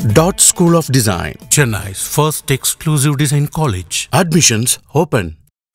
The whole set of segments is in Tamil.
Dot School of Design. Chennai's first exclusive design college. Admissions open.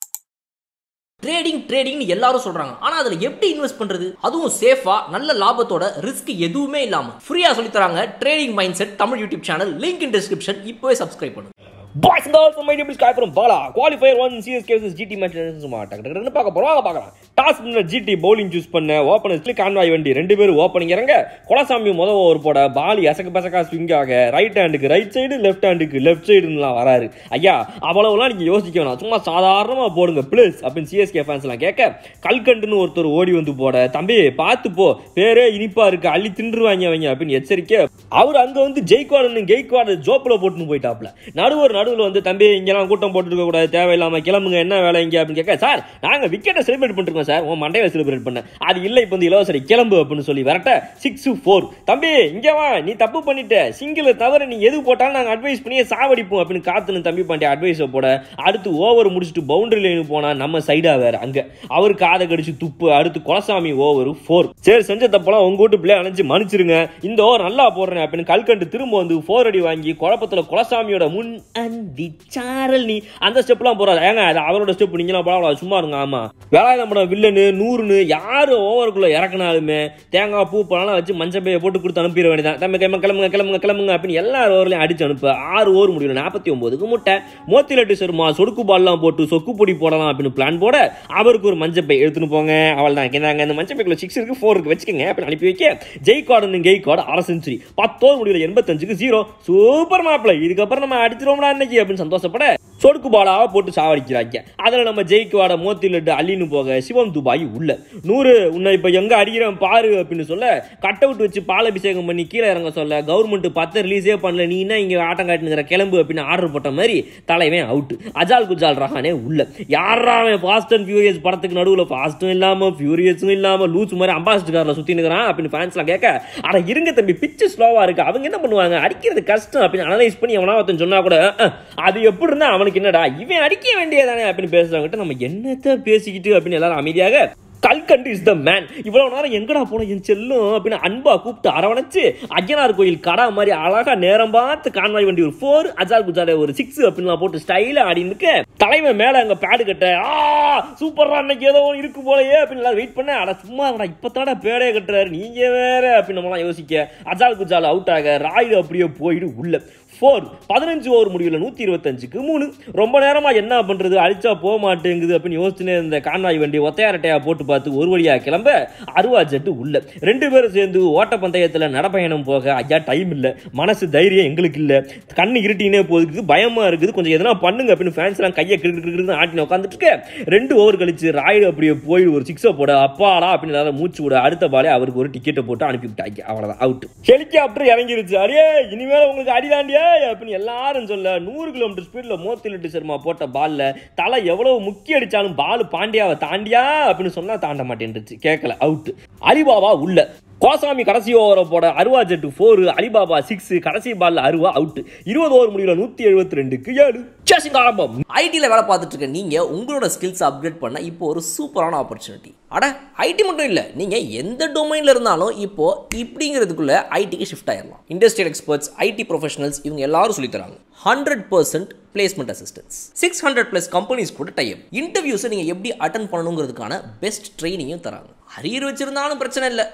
Trading ட்ரேடிங்னு எல்லாரும் சொல்றாங்க ஆனா அதுல எப்படி இன்வெஸ்ட் பண்றது அதுவும் சேஃபா நல்ல லாபத்தோட ரிஸ்க் எதுவுமே இல்லாம ஃப்ரீயா சொல்லி தராங்க trading mind set Tamil YouTube channel link in description இப்போவே சப்ஸ்கிரைப் பண்ணுங்க boys and girls my name is Kai from Bala qualifier one CSK vs GT match சும்மா டக்கு டக்குன்னு பார்க்க போறோம் வாங்க பார்க்கலாம் டாஸ் பண்ண ஜிடி பவுலிங் சூஸ் பண்ண ஓப்பனர்ஸ்ல கான்வாய் வண்டி ரெண்டு பேரும் ஓப்பனிங் இறங்க குலசாமி முத ஓவர் போட பாலி அசக்க பசக்கா ஸ்விங் ஆக ரைட் ஹேண்டுக்கு ரைட் சைடு லெஃப்ட் ஹேண்டுக்கு லெஃப்ட் சைடுலாம் வராரு ஐயா அவ்வளவுலாம் நீங்க யோசிக்க வேணாம் சும்மா சாதாரணமா போடுங்க ப்ளீஸ் அப்படின்னு சிஎஸ்கே ஃபேன்ஸ் எல்லாம் கேட்க கல்கண்டுன்னு ஒருத்தர் ஓடி வந்து போட தம்பி பார்த்து போ பேரே இனிப்பா இருக்கு அள்ளி தின்றுவாங்க அவங்க அப்படின்னு எச்சரிக்கை அவர் அங்க வந்து ஜெய்க்வாடுன்னு கெய்க்வாடு ஜோப்ல போட்டுன்னு போயிட்டாப்ல நடுவர் நடுவில் வந்து தம்பி இங்கெல்லாம் கூட்டம் போட்டு இருக்க கூடாது தேவையில்லாம கிளம்புங்க என்ன வேலை இங்க அப்படின்னு கேட்க சார் நாங்க விக்கெட்டை செலிப்ரேட் பண்ணிருக்கோம் சார் உன் மண்டையை செலிப்ரேட் பண்ண அது இல்லை இப்போ வந்து இலவசரி கிளம்பு அப்படின்னு சொல்லி வரட்ட சிக்ஸ் ஃபோர் தம்பி இங்க வா நீ தப்பு பண்ணிட்ட சிங்கிள் தவிர நீ எது போட்டாலும் நாங்க அட்வைஸ் பண்ணியே சாவடிப்போம் அப்படின்னு காத்துன்னு தம்பி பாண்டிய அட்வைஸை போட அடுத்து ஓவர் முடிச்சுட்டு பவுண்டரி லைன் போனா நம்ம சைடா வேற அங்க அவர் காதை கடிச்சு துப்பு அடுத்து குலசாமி ஓவர் ஃபோர் சரி செஞ்ச தப்பெல்லாம் உங்க வீட்டு பிள்ளை அணைஞ்சு மன்னிச்சிருங்க இந்த ஓவர் நல்லா போடுறேன் அப்படின்னு கல்கண்டு திரும்ப வந்து ஃபோர் அடி வாங்கி குழப்பத்துல குலசாமியோட முன் அந்தி சாரல் நீ அந்த ஸ்டெப்லாம் போறாரு ஏங்க அது அவரோட ஸ்டெப் நீங்களாம் போடக்கூடாது சும்மா இருங்க ஆமா வேலாயுதம் படம் வில்லனு நூறுன்னு யாரு ஓவருக்குள்ள இறக்குனாலுமே தேங்காய் பூ பழம் வச்சு மஞ்சள் பையை போட்டு கொடுத்து அனுப்பிட வேண்டியதான் தம்பி கிளம்புங்க கிளம்புங்க கிளம்புங்க கிளம்புங்க அப்படின்னு எல்லா ஓவர்லையும் அடிச்சு அனுப்ப ஆறு ஓவர் முடியல நாற்பத்தி ஒன்பதுக்கு முட்டை மோத்திலட்டு சர்மா சொடுக்கு பால்லாம் போட்டு சொக்கு பொடி போடலாம் அப்படின்னு பிளான் போட அவருக்கு ஒரு மஞ்சள் பை எடுத்துன்னு போங்க அவள் தான் கேந்தாங்க இந்த மஞ்சள் பைக்குள்ள சிக்ஸ் இருக்கு ஃபோர் இருக்கு வச்சுக்கோங்க அப்படின்னு அனுப்பி வைக்க ஜெய்கார்டு கெய்கார்டு அரை செஞ்சுரி பத்தோர் முடியல எண்பத்தஞ்சுக்கு ஜீரோ சூப்பர் மாப்பிள இதுக்கப்புறம் நம்ம அடிச்சிருவோம்டா அன்னைக்கு அப்படின்னு சந்தோஷப்பட சொடுக்கு பாலாக போட்டு சாவடிக்கிறாங்க அதில் நம்ம ஜெயிக்குவாட மோத்திலட்டு அள்ளின்னு போக சிவம் துபாய் உள்ள நூறு உன்னை இப்போ எங்கே அடிக்கிறேன் பாரு அப்படின்னு சொல்ல கட் அவுட் வச்சு பாலாபிஷேகம் பண்ணி கீழே இறங்க சொல்ல கவர்மெண்ட் பத்து ரிலீஸே பண்ணல நீ என்ன இங்கே ஆட்டம் காட்டுங்கிற கிளம்பு அப்படின்னு ஆர்டர் போட்ட மாதிரி தலைவன் அவுட் அஜால் குஜால் ரஹானே உள்ள யாரா அவன் ஃபாஸ்ட் அண்ட் ஃபியூரியஸ் படத்துக்கு நடுவில் ஃபாஸ்ட்டும் இல்லாமல் ஃபியூரியஸும் இல்லாமல் லூஸ் மாதிரி அம்பாசிடர் காரில் சுற்றி நிற்கிறான் அப்படின்னு ஃபேன்ஸ்லாம் கேட்க அட இருங்க தம்பி பிச்சு ஸ்லோவாக இருக்கு அவங்க என்ன பண்ணுவாங்க அடிக்கிறது கஷ்டம் அப்படின்னு அனலைஸ் பண்ணி எவனா ஒருத்தன் சொன்னா கூட அஹ், அது எப்படி இருந்தா அவனுக்கு என்னடா இவன் அடிக்க வேண்டியதானே அப்படின்னு பேசுறவங்கிட்ட நம்ம என்னத்த பேசிக்கிட்டு அப்படின்னு எல்லாரும் அமைதியாக கல்கண்டு இஸ் த மேன் இவ்வளவு நேரம் எங்கடா போன என் செல்லும் அப்படின்னு அன்பா கூப்பிட்டு அரவணைச்சு ஐயனார் கோயில் கடா மாதிரி அழகா நேரம் பார்த்து கான்வாய் வண்டி ஒரு ஃபோர் அஜால் குஜால ஒரு சிக்ஸ் அப்படின்லாம் போட்டு ஸ்டைலா ஆடின்னு இருக்க தலைவன் மேல அங்க பேடு கட்ட ஆ சூப்பர்ரா அன்னைக்கு ஏதோ ஒன்று இருக்கு போலயே அப்படின்னு எல்லாரும் வெயிட் பண்ண அட சும்மா அட இப்பத்தாடா பேடே கட்டுறாரு நீங்க வேற அப்படின்னு நம்மலாம் யோசிக்க அஜால் குஜால் அவுட் ஆக ராயுடு அப்படியே போயிடு உள்ள ஃபோர் பதினஞ்சு ஓவர் முடிவில் நூற்றி இருபத்தஞ்சுக்கு மூணு ரொம்ப நேரமாக என்ன பண்ணுறது அழிச்சா போக மாட்டேங்குது அப்படின்னு யோசிச்சுனே இருந்த கான்வாய் வண்டி ஒத்தையாரட்டையாக போட்டு பார்த்து ஒரு வழியாக கிளம்ப அருவா ஜெட்டு உள்ள ரெண்டு பேரும் சேர்ந்து ஓட்டப்பந்தயத்தில் நடப்பயணம் போக ஐயா டைம் இல்லை மனசு தைரியம் எங்களுக்கு இல்லை கண்ணு இருட்டினே போகுது பயமாக இருக்குது கொஞ்சம் எதனா பண்ணுங்க அப்படின்னு ஃபேன்ஸ்லாம் கையை கிருக்கு கிருக்கு ஆட்டின உட்காந்துட்டு இருக்க ரெண்டு ஓவர் கழிச்சு ராயுடு அப்படியே போய் ஒரு சிக்ஸை போட அப்பாடா அப்படின்னு எல்லாரும் மூச்சு விட அடுத்த பாலே அவருக்கு ஒரு டிக்கெட்டை போட்டு அனுப்பி விட்டாங்க அவ்வளோதான் அவுட் ஹெலிகாப்டர் இறங்கிருச்சு அடே இனிமேல் உங்களுக்கு அடிதாண்டியா அப்படின்னு எல்லாரும் சொல்ல நூறு கிலோமீட்டர் ஸ்பீடில் மோத்திலிட்டு சர்மா போட்ட பால்ல தலை எவ்வளவு முக்கி அடிச்சாலும் பால் பாண்டியாவை தாண்டியா அப்படின்னு சொன்னா தாண்ட மாட்டேன்ருச்சு கேட்கல அவுட் அலிபாபா உள்ள கோசாமி கடைசி ஓவரை போட அருவா ஜெட்டு ஃபோர் அலிபாபா சிக்ஸ் கடைசி பால்ல அருவா அவுட் இருபது ஓவர் முடியல நூத்தி எழுபத்தி ரெண்டுக்கு ஏழு சேசிங் ஆரம்பம் ஐடியில் வேலை பார்த்துட்டு இருக்க நீங்கள் உங்களோட ஸ்கில்ஸ் அப்கிரேட் பண்ண இப்போ ஒரு சூப்பரான ஆப்பர்ச்சுனிட்டி அட ஐடி மட்டும் இல்லை நீங்கள் எந்த டொமைனில் இருந்தாலும் இப்போ இப்படிங்கிறதுக்குள்ள ஐடிக்கு ஷிஃப்ட் ஆயிடலாம் இண்டஸ்ட்ரியல் எக்ஸ்பர்ட்ஸ் ஐடி ப்ரொஃபஷனல்ஸ் இவங்க எல்லாரும் சொல்லித் தராங்க hundred percent placement assistance six hundred plus companies கூட டைப் இன்டர்வியூஸை நீங்கள் எப்படி அட்டன் பண்ணணுங்கிறதுக்கான பெஸ்ட் ட்ரைனிங்கும் தராங்க அரியர் வச்சிருந்தாலும் பிரச்சனை இல்லை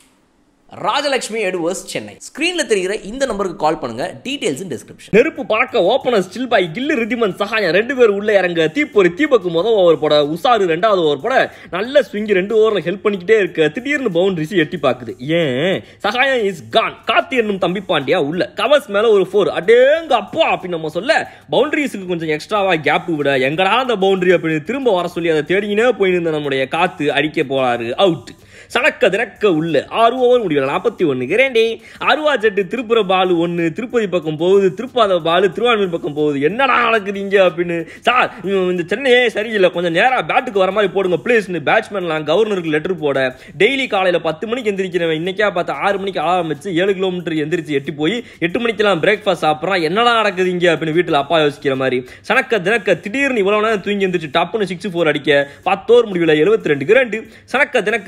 ராஜலட்சுமி எடுவர்ஸ் சென்னை ஸ்க்ரீன்ல தெரிகிற இந்த நம்பருக்கு கால் பண்ணுங்க டீடைல்ஸ் இன் டிஸ்கிரிப்ஷன் நெருப்பு பறக்க ஓபனர் ஸ்டில் பாய் கில்லு ரிதிமன் சகாயம் ரெண்டு பேர் உள்ள இறங்க தீப்பொறி தீபக்கு முதல் ஓவர் போட உசாரு ரெண்டாவது ஓவர் போட நல்ல ஸ்விங் ரெண்டு ஓவர்ல ஹெல்ப் பண்ணிக்கிட்டே இருக்க திடீர்னு பவுண்டரிஸ் எட்டி பாக்குது ஏன் சகாயம் இஸ் கான் கார்த்தி என்னும் தம்பி பாண்டியா உள்ள கவர்ஸ் மேல ஒரு ஃபோர் அடேங்க அப்பா அப்படின்னு நம்ம சொல்ல பவுண்டரிஸுக்கு கொஞ்சம் எக்ஸ்ட்ராவா கேப் விட எங்கடா அந்த பவுண்டரி அப்படின்னு திரும்ப வர சொல்லி அதை தேடினே போயிருந்த நம்முடைய காத்து அடிக்க போறாரு அவுட் சனக்க தினக்க உள்ள ஆறு ஓவர் முடியல நாற்பத்தி ஒன்றுக்கு ரெண்டே அருவா ஜெட்டு திருப்புற பால் ஒன்று திருப்பதி பக்கம் போகுது திருப்பாத பால் திருவான்மூர் பக்கம் போகுது என்னடா நடக்குது இங்க அப்படின்னு சார் இவன் இந்த சென்னையே சரியில்லை கொஞ்சம் நேரா பேட்டுக்கு வர மாதிரி போடுங்க ப்ளீஸ்னு பேட்ஸ்மேன்லாம் கவர்னருக்கு லெட்டர் போட டெய்லி காலையில் பத்து மணிக்கு எந்திரிக்கிறவன் இன்னைக்கா பார்த்து ஆறு மணிக்கு ஆரம்பிச்சு ஏழு கிலோமீட்டர் எந்திரிச்சு எட்டி போய் எட்டு மணிக்கெல்லாம் பிரேக்ஃபாஸ்ட் சாப்பிட்றான் என்னடா நடக்குது இங்க அப்படின்னு வீட்டில் அப்பா யோசிக்கிற மாதிரி சனக்க தினக்க திடீர்னு இவ்வளவு நேரம் தூங்கி எந்திரிச்சு டப்புன்னு சிக்ஸ் ஃபோர் அடிக்க பத்தோர் முடிவில் எழுபத்தி ரெண்டுக்கு ரெண்டு சனக்க தினக்க ரிவர்ஸ்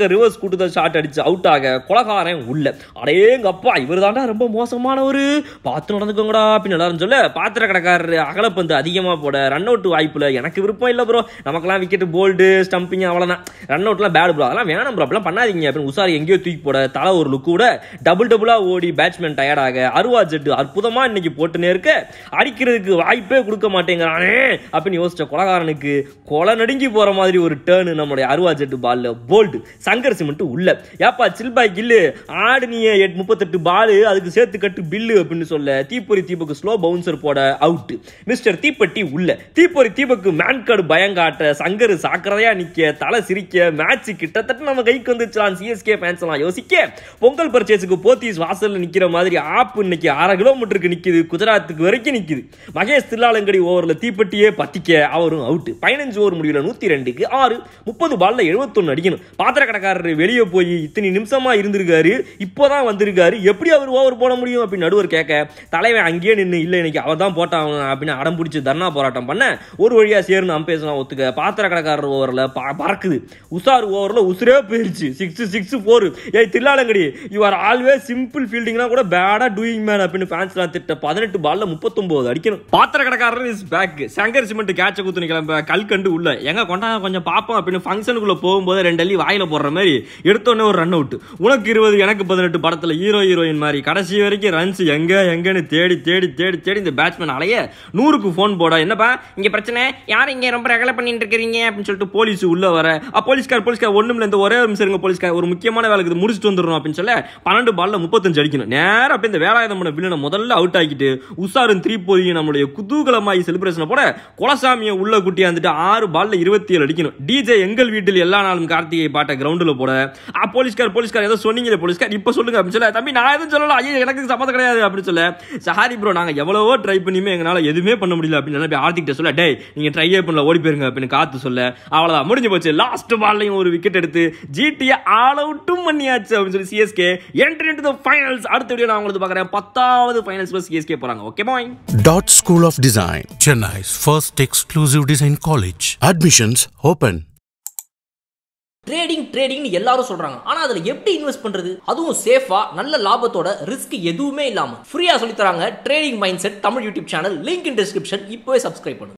கூட்டுதல் ஷாட் அடிச்சு அவுட் ஆக கொலகாரன் உள்ள அடேங்கப்பா இவர் தாண்டா ரொம்ப மோசமானவர் பார்த்து நடந்துக்கோங்கடா அப்படின்னு எல்லாரும் சொல்ல பாத்திர கடைக்காரர் அகலப்பந்து அதிகமாக போட ரன் அவுட் வாய்ப்புல எனக்கு விருப்பம் இல்லை ப்ரோ நமக்கெல்லாம் விக்கெட் போல்டு ஸ்டம்பிங் அவ்வளோதான் ரன் அவுட்லாம் பேட் ப்ரோ அதெல்லாம் வேணாம் ப்ரோ அப்படிலாம் பண்ணாதீங்க அப்படின்னு உசாரி எங்கேயோ தூக்கி போட தலை ஒரு லுக்கு கூட டபுள் டபுளாக ஓடி பேட்ஸ்மேன் டயர்டாக அருவா ஜெட்டு அற்புதமா இன்னைக்கு போட்டுனே இருக்க அடிக்கிறதுக்கு வாய்ப்பே கொடுக்க மாட்டேங்கிறானே அப்படின்னு யோசிச்ச கொலகாரனுக்கு கொலை நடுங்கி போற மாதிரி ஒரு டேர்னு நம்மளுடைய அருவா ஜெட்டு பால்ல போல்டு சங்கர் சிமெண்ட் உள்ள ஏப்பா சில்பாய் கில்லு ஆடு நீ எட் முப்பத்தெட்டு பாலு அதுக்கு சேர்த்து கட்டு பில்லு அப்படின்னு சொல்ல தீப்பொறி தீபக்கு ஸ்லோ பவுன்சர் போட அவுட் மிஸ்டர் தீப்பெட்டி உள்ள தீப்பொறி தீபக்கு மேன் கார்டு பயங்காட்ட சங்கர் சாக்கிரதையா நிக்க தலை சிரிக்க மேட்ச் கிட்டத்தட்ட நம்ம கைக்கு வந்துச்சான் சிஎஸ்கே ஃபேன்ஸ் எல்லாம் யோசிக்க பொங்கல் பர்ச்சேஸுக்கு போத்தீஸ் வாசல்ல நிக்கிற மாதிரி ஆப் இன்னைக்கு அரை கிலோமீட்டருக்கு நிக்குது குஜராத்துக்கு வரைக்கும் நிக்குது மகேஷ் தில்லாலங்கடி ஓவர்ல தீப்பெட்டியே பத்திக்க அவரும் அவுட் பதினஞ்சு ஓவர் முடிவில் நூத்தி ரெண்டுக்கு ஆறு முப்பது பால்ல எழுபத்தொன்னு அடிக்கணும் பாத்திர கடைக்காரர் வெளியே போய் இத்தனை நிமிஷமா இருந்திருக்காரு இப்போதான் வந்திருக்காரு எப்படி அவர் ஓவர் போட முடியும் அப்படின்னு நடுவர் கேட்க தலைவன் அங்கேயே நின்று இல்லை இன்னைக்கு அவர் தான் போட்டான் அப்படின்னு அடம் பிடிச்சி தர்ணா போராட்டம் பண்ண ஒரு வழியா சேர்ந்து அம்பேசலாம் ஒத்துக்க பாத்திர கடைக்காரர் ஓவரில் பறக்குது உசார் ஓவரில் உசுரே போயிருச்சு சிக்ஸ் சிக்ஸ் ஃபோர் ஏய் தில்லாலங்கடி யூ ஆர் ஆல்வேஸ் சிம்பிள் ஃபீல்டிங்னா கூட பேடா டூயிங் மேன் அப்படின்னு ஃபேன்ஸ்லாம் திட்ட பதினெட்டு பால்ல முப்பத்தொன்பது அடிக்கணும் பாத்திர கடைக்காரர் இஸ் பேக் சங்கர் சிமெண்ட் கேட்ச குத்துனு கிளம்ப கல்கண்டு உள்ள எங்க கொண்டா கொஞ்சம் பார்ப்போம் அப்படின்னு ஃபங்க்ஷனுக்குள்ள போகும்போது ரெண்டு அள்ளி வாயில போடுற மாதிரி எடுத்தோடனே ஒரு ரன் அவுட் உனக்கு இருபது எனக்கு பதினெட்டு படத்துல ஹீரோ ஹீரோயின் மாதிரி கடைசி வரைக்கும் ரன்ஸ் எங்க எங்கன்னு தேடி தேடி தேடி தேடி இந்த பேட்ஸ்மேன் அலைய நூறுக்கு ஃபோன் போட என்னப்பா இங்க பிரச்சனை யார் இங்க ரொம்ப ரகலை பண்ணிட்டு இருக்கிறீங்க அப்படின்னு சொல்லிட்டு போலீஸ் உள்ள வர அ, போலீஸ்கார் போலீஸ்கார் ஒண்ணுமில்ல இந்த ஒரே ஒரு நிமிஷம் இருங்க போலீஸ்கார் ஒரு முக்கியமான வேலைக்கு இது முடிச்சுட்டு வந்துடணும் அப்படின்னு சொல்ல பன்னெண்டு பால்ல முப்பத்தஞ்சு அடிக்கணும் நேரா அப்ப இந்த வேலாயுதம் பண்ண வில்லனை முதல்ல அவுட் ஆக்கிட்டு உஷாரும் த்ரீ போதையும் நம்மளுடைய குதூகலமாய் செலிப்ரேஷனை போட குலசாமியை உள்ள குட்டியாந்துட்டு ஆறு பால்ல இருபத்தி ஏழு அடிக்கணும் டிஜே எங்கள் வீட்டில் எல்லா நாளும் கார்த்திகை பாட்டை கிரவுண்டில் போட ஆ போலீஸ்கார் போலீஸ்கார் ஏதோ சொன்னீங்களே போலீஸ்கார் இப்போ சொல்லுங்க அப்படின்னு சொல்ல தம்பி நான் எதுவும் சொல்லல ஐயோ எனக்கு சம்மந்தம் கிடையாது அப்படின்னு சொல்ல சாரி ப்ரோ நாங்க எவ்வளவோ ட்ரை பண்ணியுமே எங்களால எதுவுமே பண்ண முடியல அப்படின்னு நினைப்பி ஆர்த்திகிட்ட சொல்ல டேய் நீங்க ட்ரையே பண்ணல ஓடி போயிருங்க அப்படின்னு காத்து சொல்ல அவ்வளவுதான் முடிஞ்சு போச்சு லாஸ்ட் பால்லையும் ஒரு விக்கெட் எடுத்து ஜிடியை ஆல் அவுட்டும் பண்ணியாச்சு அப்படின்னு சொல்லி CSK entry into the finals அடுத்த வீடியோ நான் உங்களுக்கு பார்க்குறேன் பத்தாவது ஃபைனல்ஸ்ல சிஎஸ்கே போறாங்க okay bye Dot School of Design. Chennai's first exclusive design college. Admissions open. Trading ட்ரேடிங்னு எல்லாரும் சொல்றாங்க ஆனா அதுல எப்படி இன்வெஸ்ட் பண்றது அதுவும் சேஃபா நல்ல லாபத்தோட ரிஸ்க் எதுவுமே இல்லாம ஃப்ரீயா சொல்லி தராங்க trading mind set Tamil YouTube channel link in description இப்போவே சப்ஸ்கிரைப் பண்ணுங்க